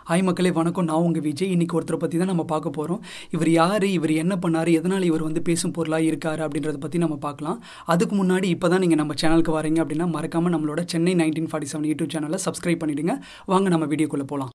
hi மக்களே வணக்கம் நான் உங்கள் விஜய் இன்னைக்கு ஒருத்தரை பற்றி தான் நம்ம பார்க்க போகிறோம் இவர் யார் இவர் என்ன பண்ணார் எதனால் இவர் வந்து பேசும் பொருளாக இருக்கார் அப்படின்றத பற்றி நம்ம பார்க்கலாம் அதுக்கு முன்னாடி இப்போ தான் நீங்கள் நம்ம சேனலுக்கு வரீங்க அப்படின்னா மறக்காமல் நம்மளோட Chennai nineteen forty seven YouTube சேனலை சப்ஸ்கிரைப் பண்ணிவிடுங்க வாங்க நம்ம வீடியோக்குள்ளே போகலாம்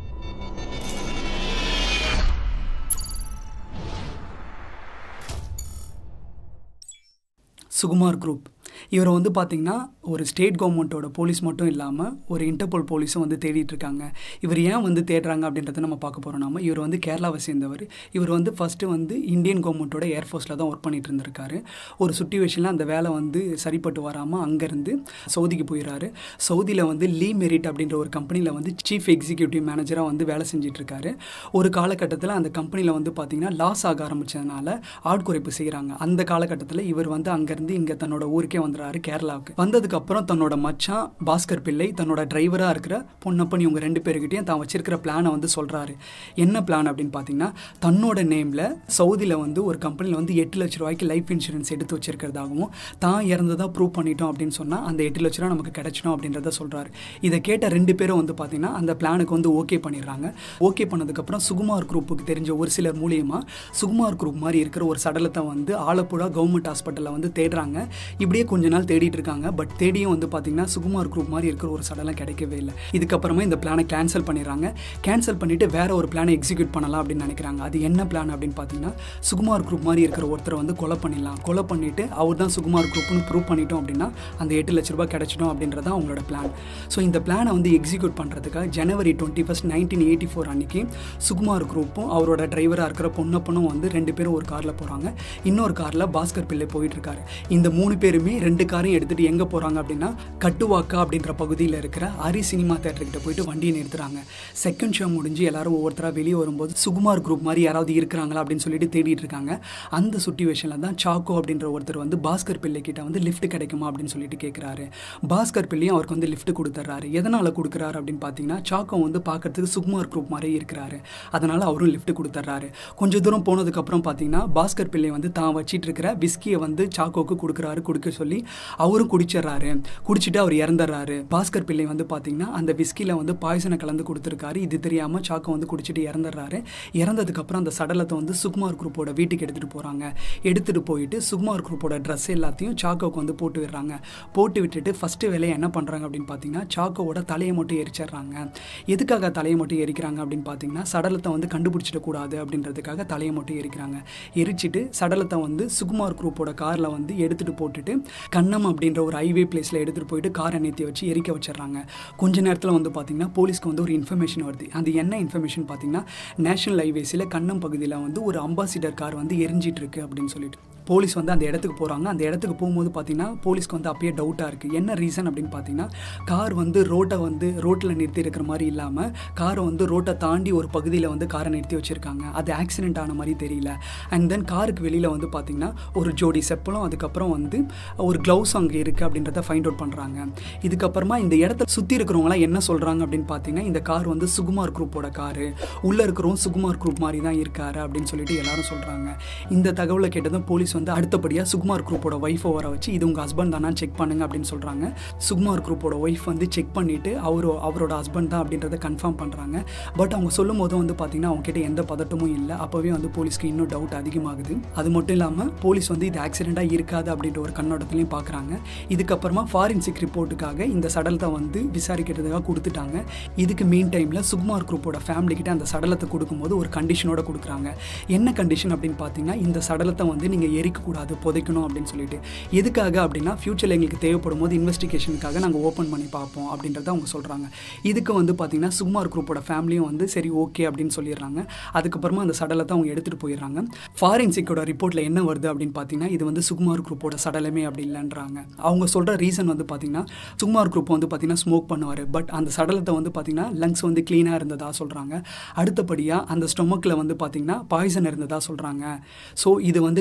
சுகுமார் குரூப் இவரை வந்து பார்த்திங்கன்னா ஒரு ஸ்டேட் கவர்மெண்ட்டோட போலீஸ் மட்டும் இல்லாமல் ஒரு இன்டர்போல் போலீஸும் வந்து தேடிட்டு இருக்காங்க இவர் ஏன் வந்து தேடுறாங்க அப்படின்றத நம்ம பார்க்க போகிறோம் நாம இவர் வந்து கேரளாவை சேர்ந்தவர் இவர் வந்து ஃபஸ்ட்டு வந்து இந்தியன் கவர்மெண்ட்டோட ஏர்ஃபோர்ஸில் தான் ஒர்க் பண்ணிட்டு இருந்திருக்காரு ஒரு சுச்சுவேஷனில் அந்த வேலை வந்து சரிப்பட்டு வராமல் அங்கேருந்து சவுதிக்கு போயிடுறாரு சவுதியில் வந்து லீ மெரிட் அப்படின்ற ஒரு கம்பெனியில் வந்து சீஃப் எக்ஸிக்யூட்டிவ் மேனேஜராக வந்து வேலை செஞ்சுட்டு இருக்காரு ஒரு காலகட்டத்தில் அந்த கம்பெனியில் வந்து பார்த்திங்கன்னா லாஸ் ஆக ஆரம்பித்ததுனால ஆட்குறைப்பு செய்கிறாங்க அந்த காலகட்டத்தில் இவர் வந்து அங்கேருந்து இங்கே தன்னோட ஊருக்கே வந்துடுறாரு கேரளாவுக்கு வந்ததுக்கப்புறம் தன்னோட மச்சான் பாஸ்கர் பிள்ளை தன்னோட டிரைவராக இருக்கிற பொன்னப்பன் இவங்க ரெண்டு பேருக்கிட்டையும் தான் வச்சிருக்கிற பிளானை வந்து சொல்கிறாரு என்ன பிளான் அப்படின்னு பார்த்தீங்கன்னா தன்னோட நேமில் சவுதியில் வந்து ஒரு கம்பெனியில் வந்து எட்டு லட்ச ரூபாய்க்கு லைஃப் இன்சூரன்ஸ் எடுத்து வச்சிருக்கிறதாகவும் தான் இறந்ததாக ப்ரூவ் பண்ணிட்டோம் அப்படின்னு சொன்னால் அந்த எட்டு லட்ச ரூபா நமக்கு கிடைச்சிடும் அப்படின்றத சொல்கிறாரு இதை கேட்ட ரெண்டு பேரும் வந்து பார்த்தீங்கன்னா அந்த பிளானுக்கு வந்து ஓகே பண்ணிடுறாங்க ஓகே பண்ணதுக்கப்புறம் சுகுமார் குரூப்புக்கு தெரிஞ்ச ஒரு சிலர் மூலியமாக சுகுமார் குரூப் மாதிரி இருக்கிற ஒரு சடலத்தை வந்து ஆலப்புழா கவர்மெண்ட் ஹாஸ்பிட்டலில் வந்து தேடுறாங்க இப்படியே கொஞ்ச நாள் தேடிட்டு இருக்காங்க பட் தேடியும் வந்து பார்த்தீங்கன்னா சுகுமார் குரூப் மாதிரி இருக்கிற ஒரு சடலம் கிடைக்கவே இல்லை இதுக்கப்புறமா இந்த பிளானை கேன்சல் பண்ணிடுறாங்க கேன்சல் பண்ணிட்டு வேற ஒரு பிளானை எக்ஸிக்யூட் பண்ணலாம் அப்படின்னு நினைக்கிறாங்க அது என்ன பிளான் அப்படின்னு பார்த்தீங்கன்னா சுகுமார் குரூப் மாதிரி இருக்கிற ஒருத்தரை வந்து கொலை பண்ணிடலாம் கொலை பண்ணிட்டு அவர் தான் சுகுமார் குரூப்னு ப்ரூவ் பண்ணிட்டோம் அப்படின்னா அந்த எட்டு லட்ச ரூபாய் கிடைச்சிடும் அப்படின்றது தான் அவங்களோட பிளான் ஸோ இந்த பிளானை வந்து எக்ஸிக்யூட் பண்ணுறதுக்காக ஜனவரி twenty first nineteen eighty four அன்னைக்கு சுகுமார் குரூப்பும் அவரோட டிரைவராக இருக்கிற பொன்னப்பனும் வந்து ரெண்டு பேரும் ஒரு காரில் போகிறாங்க இன்னொரு காரில் பாஸ்கர் பிள்ளை போயிட்டு இருக்காரு இந்த மூணு பேருமே ரெண்டு காரையும் எடுத்துகிட்டு எங்கே போகிறாங்க அப்படின்னா கட்டுவாக்கா அப்படின்ற பகுதியில் இருக்கிற ஹரி சினிமா தேட்டர்கிட்ட போயிட்டு வண்டியை நிறுத்துறாங்க செகண்ட் ஷோ முடிஞ்சு எல்லாரும் ஒவ்வொருத்தராக வெளியே வரும்போது சுகுமார் குரூப் மாதிரி யாராவது இருக்கிறாங்களா அப்படின்னு சொல்லிட்டு தேடிட்டு இருக்காங்க அந்த சுச்சுவேஷனில் தான் சாக்கோ அப்படின்ற ஒருத்தர் வந்து பாஸ்கர் பிள்ளை கிட்ட வந்து லிஃப்ட் கிடைக்குமா அப்படின்னு சொல்லிட்டு கேட்குறாரு பாஸ்கர் பிள்ளையும் அவருக்கு வந்து லிஃப்ட் கொடுத்துட்றாரு எதனால் கொடுக்குறாரு அப்படின்னு பார்த்தீங்கன்னா சாக்கோ வந்து பார்க்கறதுக்கு சுகுமார் குரூப் மாதிரி இருக்கிறாரு அதனால் அவரும் லிஃப்ட் கொடுத்துட்றாரு கொஞ்சம் தூரம் போனதுக்கப்புறம் பார்த்தீங்கன்னா பாஸ்கர் பிள்ளை வந்து தான் வச்சிட்டு இருக்கிற விஸ்கியை வந்து சாக்கோக்கு கொடுக்குறாரு கொடுக்க சொல்லி அவரும் குடிச்சிடுறாரு குடிச்சிட்டு அவர் இறந்துடுறாரு பாஸ்கர் பிள்ளை வந்து பார்த்தீங்கன்னா அந்த விஸ்கியில் வந்து பாய்சனை கலந்து கொடுத்துருக்காரு இது தெரியாமல் சாக்கோ வந்து குடிச்சிட்டு இறந்துடுறாரு இறந்ததுக்கப்புறம் அந்த சடலத்தை வந்து சுகுமார் குரூப்போட வீட்டுக்கு எடுத்துகிட்டு போகிறாங்க எடுத்துகிட்டு போயிட்டு சுகுமார் குரூப்போட ட்ரெஸ் எல்லாத்தையும் சாக்கோக்கு வந்து போட்டு விடுறாங்க போட்டு விட்டுட்டு ஃபஸ்ட்டு வேலையை என்ன பண்ணுறாங்க அப்படின்னு பார்த்தீங்கன்னா சாக்கோவோட தலையை மட்டும் எரிச்சிடுறாங்க எதுக்காக தலையை மட்டும் எரிக்கிறாங்க அப்படின்னு பார்த்தீங்கன்னா சடலத்தை வந்து கண்டுபிடிச்சிடக்கூடாது அப்படின்றதுக்காக தலையை மட்டும் எரிக்கிறாங்க எரிச்சிட்டு சடலத்தை வந்து சுகுமார் குரூப்போட காரில் வந்து எடுத்துகிட்டு போட்டுட்டு கண்ணம் அப்படின்ற ஒரு ஹைவே பிளேஸில் எடுத்துகிட்டு போயிட்டு காரை நிறுத்தி வச்சு எரிக்க வச்சிடுறாங்க கொஞ்ச நேரத்தில் வந்து பார்த்திங்கன்னா போலீஸ்க்கு வந்து ஒரு இன்ஃபர்மேஷன் வருது அது என்ன இன்ஃபர்மேஷன் பார்த்தீங்கன்னா நேஷனல் ஹைவேஸில் கண்ணம் பகுதியில் வந்து ஒரு அம்பாசிடர் கார் வந்து எரிஞ்சிட்டு இருக்கு அப்படின்னு சொல்லிட்டு போலீஸ் வந்து அந்த இடத்துக்கு போகிறாங்க அந்த இடத்துக்கு போகும்போது பார்த்தீங்கன்னா போலீஸ்க்கு வந்து அப்பயே டவுட்டாக இருக்குது என்ன ரீசன் அப்படின்னு பார்த்தீங்கன்னா கார் வந்து ரோட்டை வந்து ரோட்டில் நிறுத்தி இருக்கிற மாதிரி இல்லாமல் காரை வந்து ரோட்டை தாண்டி ஒரு பகுதியில் வந்து காரை நிறுத்தி வச்சுருக்காங்க அது ஆக்சிடென்ட் ஆன மாதிரி தெரியல அண்ட் தென் காருக்கு வெளியில் வந்து பார்த்திங்கன்னா ஒரு ஜோடி செப்பலும் அதுக்கப்புறம் வந்து ஒரு க்ளவுஸ் அங்கே இருக்குது அப்படின்றத ஃபைண்ட் அவுட் பண்ணுறாங்க இதுக்கப்புறமா இந்த இடத்த சுற்றி இருக்கிறவங்களாம் என்ன சொல்கிறாங்க அப்படின்னு பார்த்தீங்கன்னா இந்த கார் வந்து சுகுமார் குரூப்போட காரு உள்ளே இருக்கிறவங்க சுகுமார் குரூப் மாதிரி தான் இருக்காரு அப்படின்னு சொல்லிட்டு எல்லாரும் சொல்கிறாங்க இந்த தகவலை கேட்டதும் போலீஸ் வந்து அடுத்தபடியாக சுகுமார் குரூப்போட ஒய்ஃபை வர வச்சு இது உங்கள் ஹஸ்பண்ட் தானா செக் பண்ணுங்க அப்படின்னு சொல்கிறாங்க சுகுமார் குரூப்போட ஒய்ஃப் வந்து செக் பண்ணிவிட்டு அவர் அவரோட ஹஸ்பண்ட் தான் அப்படின்றத கன்ஃபார்ம் பண்ணுறாங்க பட் அவங்க சொல்லும் போதும் வந்து பார்த்தீங்கன்னா அவங்க கிட்ட எந்த பதட்டமும் இல்லை அப்போவே வந்து போலீஸ்க்கு இன்னும் டவுட் அதிகமாகுது அது மட்டும் இல்லாமல் போலீஸ் வந்து இது ஆக்சிடெண்ட்டாக இருக்காது அப்படின்ற ஒரு கண்ணோட்டத்துலையும் பார்க்குறாங்க இதுக்கப்புறமா ஃபாரின்சிக் ரிப்போர்ட்டுக்காக இந்த சடலத்தை வந்து விசாரிக்கிறதுக்காக கொடுத்துட்டாங்க இதுக்கு மெயின் டைமில் சுகுமார் குரூப்போட ஃபேமிலி கிட்ட அந்த சடலத்தை கொடுக்கும்போது ஒரு கண்டிஷனோட கொடுக்குறாங்க என்ன கண்டிஷன் அப்படின்னு பார்த்தீங்கன்னா இந்த சடலத்தை வந்து நீங்கள் எரிக்கக்கூடாது புதைக்கணும் அப்படின்னு சொல்லிட்டு எதுக்காக அப்படின்னா ஃப்யூச்சரில் எங்களுக்கு தேவைப்படும் போது இன்வெஸ்டிகேஷனுக்காக நாங்கள் ஓப்பன் பண்ணி பார்ப்போம் அப்படின்றத அவங்க சொல்கிறாங்க இதுக்கு வந்து பார்த்தீங்கன்னா சுகுமார் குரூப்போட ஃபேமிலியும் வந்து சரி ஓகே அப்படின்னு சொல்லிடுறாங்க அதுக்கப்புறமா அந்த சடலத்தை அவங்க எடுத்துகிட்டு போயிடுறாங்க ஃபாரின்சிக்கோட ரிப்போர்ட்டில் என்ன வருது அப்படின்னு பார்த்தீங்கன்னா இது வந்து சுகுமார் குரூப்போட சடலமே அப்படி இல்லைன்றாங்க அவங்க சொல்கிற ரீசன் வந்து பார்த்தீங்கன்னா சுகுமார் குரூப் வந்து பார்த்தீங்கன்னா ஸ்மோக் பண்ணுவார் பட் அந்த சடலத்தை வந்து பார்த்தீங்கன்னா லங்ஸ் வந்து க்ளீனாக இருந்ததா சொல்கிறாங்க அடுத்தபடியாக அந்த ஸ்டொமக்கில் வந்து பார்த்தீங்கன்னா பாய்சன் இருந்ததா சொல்கிறாங்க ஸோ இது வந்து கண்டிப்பாக வந்து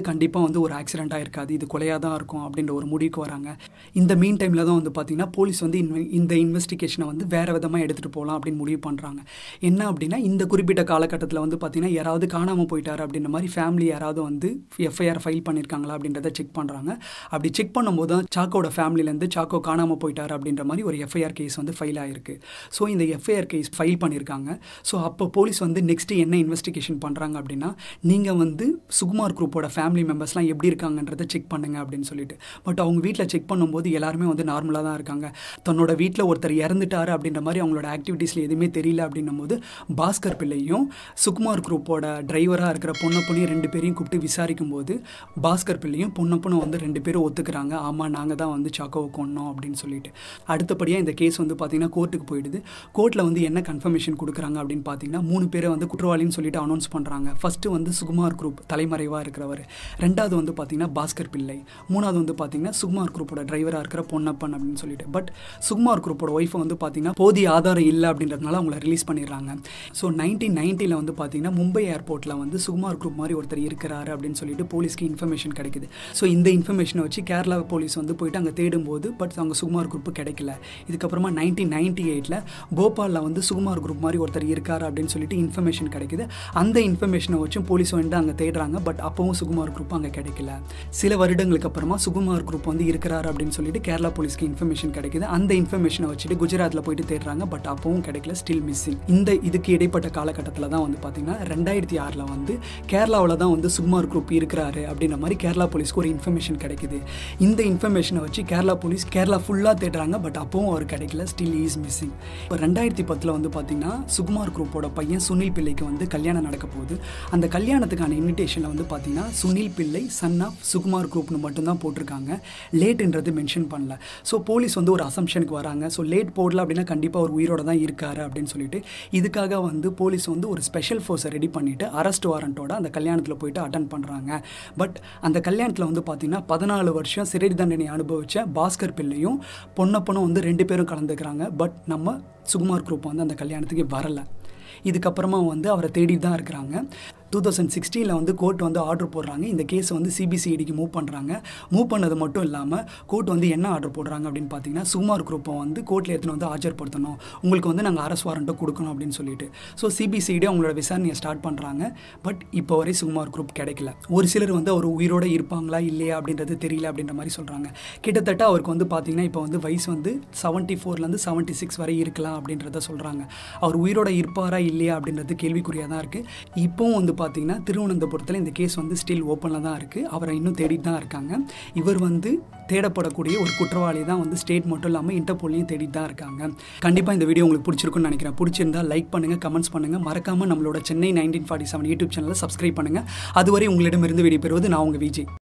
வந்து ஒரு ஆக்சிடெண்ட்டாக இருக்காது இது கொலையாக தான் இருக்கும் அப்படின்ற ஒரு முடிவுக்கு வராங்க இந்த மீன் டைமில் தான் வந்து பார்த்திங்கன்னா போலீஸ் வந்து இன்வெ இந்த இன்வெஸ்டிகேஷனை வந்து வேறு விதமாக எடுத்துகிட்டு போகலாம் அப்படின்னு முடிவு பண்ணுறாங்க என்ன அப்படின்னா இந்த குறிப்பிட்ட காலகட்டத்தில் வந்து பார்த்திங்கன்னா யாராவது காணாமல் போயிட்டார் அப்படின்ற மாதிரி ஃபேமிலி யாராவது வந்து எஃப்ஐஆர் ஃபைல் பண்ணியிருக்காங்களா அப்படின்றத செக் பண்ணுறாங்க அப்படி செக் பண்ணும்போது தான் சாக்கோட ஃபேமிலிலேருந்து சாக்கோ காணாமல் போயிட்டார் அப்படின்ற மாதிரி ஒரு எஃப்ஐஆர் கேஸ் வந்து ஃபைல் ஆகிருக்கு ஸோ இந்த எஃப்ஐஆர் கேஸ் ஃபைல் பண்ணியிருக்காங்க ஸோ அப்போ போலீஸ் வந்து நெக்ஸ்ட்டு என்ன இன்வெஸ்டிகேஷன் பண்ணுறாங்க அப்படின்னா நீங்கள் வந்து சுகுமார் குரூப்போட ஃபேமிலி மெம்பர்ஸ்லாம் எப்படி இருக்காங்கன்றதை செக் பண்ணுங்க அப்படின்னு சொல்லிட்டு பட் அவங்க வீட்டில் செக் பண்ணும்போது எல்லாருமே வந்து நார்மலாக தான் இருக்காங்க தன்னோட வீட்டில் ஒருத்தர் இறந்துட்டாரு அப்படின்ற மாதிரி அவங்களோட ஆக்டிவிட்டீஸில் எதுவுமே தெரியல அப்படின்னும் போது பாஸ்கர் பிள்ளையும் சுகுமார் குரூப்போட டிரைவராக இருக்கிற பொண்ணப்பனையும் ரெண்டு பேரையும் கூப்பிட்டு விசாரிக்கும் போது பாஸ்கர் பிள்ளையும் பொண்ணப்பனும் வந்து ரெண்டு பேரும் ஒத்துக்கிறாங்க ஆமாம் நாங்கள் தான் வந்து சாக்கோவை கொன்னோம் அப்படின்னு சொல்லிட்டு அடுத்தபடியாக இந்த கேஸ் வந்து பார்த்திங்கன்னா கோர்ட்டுக்கு போயிடுது கோர்ட்டில் வந்து என்ன கன்ஃபர்மேஷன் கொடுக்குறாங்க அப்படின்னு பார்த்தீங்கன்னா மூணு பேரை வந்து குற்றவாளின்னு சொல்லிட்டு அனௌன்ஸ் பண்ணுறாங்க ஃபஸ்ட்டு வந்து சுகுமார் குரூப் தலைமறைவாக இருக்கிறவர் ரெண்டாவது வந்து பார்த்தீங்கன்னா பாஸ்கர் பிள்ளை மூணாவது வந்து பார்த்தீங்கன்னா சுகுமார் குரூப்போட டிரைவராக இருக்கிற பொன்னப்பன் அப்படின்னு சொல்லிட்டு பட் சுகுமார் குரூப்போட ஒய்ஃபை வந்து பார்த்தீங்கன்னா போதிய ஆதாரம் இல்லை அப்படின்றதுனால அவங்கள ரிலீஸ் பண்ணிடுறாங்க ஸோ நைன்டீன் நைன்ட்டியில் வந்து பார்த்தீங்கன்னா மும்பை ஏர்போர்ட்டில் வந்து சுகுமார் குரூப் மாதிரி ஒருத்தர் இருக்கிறாரு அப்படின்னு சொல்லிட்டு போலீஸ்க்கு இன்ஃபர்மேஷன் கிடைக்குது ஸோ இந்த இன்ஃபர்மேஷனை வச்சு கேரளா போலீஸ் வந்து போயிட்டு அங்கே தேடும்போது பட் அவங்க சுகுமார் குரூப் கிடைக்கல இதுக்கப்புறமா நைன்டீன் நைன்டி எயிட்டில் போபாலில் வந்து சுகுமார் குரூப் மாதிரி ஒருத்தர் இருக்காரு அப்படின்னு சொல்லிட்டு இன்ஃபர்மேஷன் கிடைக்குது அந்த இன்ஃபர்மேஷனை வச்சும் போலீஸ் வந்து அங்கே தேடுறாங்க பட் அப்போவும் சுகுமார் குரூப் அங்கே கிடைக்கல சில வருடங்களுக்கு அப்புறமா சுகுமார் குரூப் வந்து இருக்கிறாரு அப்படின்னு சொல்லிட்டு கேரளா போலீஸ்க்கு இன்ஃபர்மேஷன் கிடைக்குது அந்த இன்ஃபர்மேஷனை வச்சுட்டு குஜராத்தில் போயிட்டு தேடுறாங்க பட் அப்பவும் கிடைக்கல ஸ்டில் மிஸ்ஸிங் இந்த இதுக்கு இடைப்பட்ட காலகட்டத்தில் தான் வந்து பார்த்தீங்கன்னா ரெண்டாயிரத்தி ஆறில் வந்து கேரளாவில் தான் வந்து சுகுமார் குரூப் இருக்கிறாரு அப்படின்ற மாதிரி கேரளா போலீஸ்க்கு ஒரு இன்ஃபர்மேஷன் கிடைக்குது இந்த இன்ஃபர்மேஷனை வச்சு கேரளா போலீஸ் கேரளா ஃபுல்லாக தேடுறாங்க பட் அப்பவும் அவர் கிடைக்கல ஸ்டில் இஸ் மிஸ்ஸிங் இப்போ ரெண்டாயிரத்தி பத்தில் வந்து பார்த்தீங்கன்னா சுகுமார் குரூப்போட பையன் சுனில் பிள்ளைக்கு வந்து கல்யாணம் நடக்க போகுது அந்த கல்யாணத்துக்கான இன்விடேஷனில் வந்து பார்த்தீங்கன்னா சுனில் பிள்ளை சன் ஆஃப் சுகுமார் குரூப்னு மட்டும்தான் போட்டிருக்காங்க லேட்டுன்றது மென்ஷன் பண்ணல ஸோ போலீஸ் வந்து ஒரு அசம்ஷனுக்கு வராங்க ஸோ லேட் போடல அப்படின்னா கண்டிப்பாக ஒரு உயிரோட தான் இருக்காரு அப்படின்னு சொல்லிட்டு இதுக்காக வந்து போலீஸ் வந்து ஒரு ஸ்பெஷல் ஃபோர்ஸை ரெடி பண்ணிவிட்டு அரெஸ்ட் வாரண்ட்டோட அந்த கல்யாணத்தில் போயிட்டு அட்டன் பண்ணுறாங்க பட் அந்த கல்யாணத்தில் வந்து பார்த்தீங்கன்னா பதினாலு வருஷம் சிறை தண்டனை அனுபவித்த பாஸ்கர் பிள்ளையும் பொன்னப்பனும் வந்து ரெண்டு பேரும் கலந்துக்கிறாங்க பட் நம்ம சுகுமார் குரூப் வந்து அந்த கல்யாணத்துக்கு வரலை இதுக்கப்புறமா வந்து அவரை தேடிட்டு தான் இருக்கிறாங்க டூ தௌசண்ட் சிக்ஸ்டீனில் வந்து கோர்ட் வந்து ஆர்டர் போடுறாங்க இந்த கேஸை வந்து சிபிசிஐடிக்கு மூவ் பண்ணுறாங்க மூவ் பண்ணது மட்டும் இல்லாமல் கோர்ட் வந்து என்ன ஆர்டர் போடுறாங்க அப்படின்னு பார்த்தீங்கன்னா சுகுமார் குரூப்பை வந்து கோர்ட்டில் எடுத்துன்னு வந்து ஆஜர்படுத்தணும் உங்களுக்கு வந்து நாங்கள் அரசு வாரண்ட்டை கொடுக்கணும் அப்படின்னு சொல்லிட்டு ஸோ சிபிசிஐடி அவங்களோட விசாரணையை ஸ்டார்ட் பண்ணுறாங்க பட் இப்போ வரை சுகுமார் குரூப் கிடைக்கல ஒரு சிலர் வந்து அவர் உயிரோடு இருப்பாங்களா இல்லையா அப்படின்றது தெரியல அப்படின்ற மாதிரி சொல்கிறாங்க கிட்டத்தட்ட அவருக்கு வந்து பார்த்தீங்கன்னா இப்போ வந்து வயசு வந்து செவன்ட்டி ஃபோர்லேருந்து செவன்ட்டி சிக்ஸ் வரை இருக்கலாம் அப்படின்றத சொல்கிறாங்க அவர் உயிரோட இருப்பாரா இல்லையா அப்படின்றது கேள்விக்குறியாக தான் இருக்குது இப்போவும் வந்து பார்த்தீங்கன்னா திருவனந்தபுரத்தில் இந்த கேஸ் வந்து ஸ்டில் ஓப்பனில் தான் இருக்குது அவரை இன்னும் தேடிட்டு தான் இருக்காங்க இவர் வந்து தேடப்படக்கூடிய ஒரு குற்றவாளி தான் வந்து ஸ்டேட் மட்டும் இல்லாமல் இன்டர்போலையும் தேடிட்டு தான் இருக்காங்க கண்டிப்பாக இந்த வீடியோ உங்களுக்கு பிடிச்சிருக்குன்னு நினைக்கிறேன் பிடிச்சிருந்தா லைக் பண்ணுங்கள் கமெண்ட்ஸ் பண்ணுங்கள் மறக்காமல் நம்மளோட Chennai nineteen forty seven YouTube சேனலை சப்ஸ்கிரைப் பண்ணுங்கள் அதுவரை உங்களிடமிருந்து வெளியே பெறுவது நான் உங்கள் விஜய்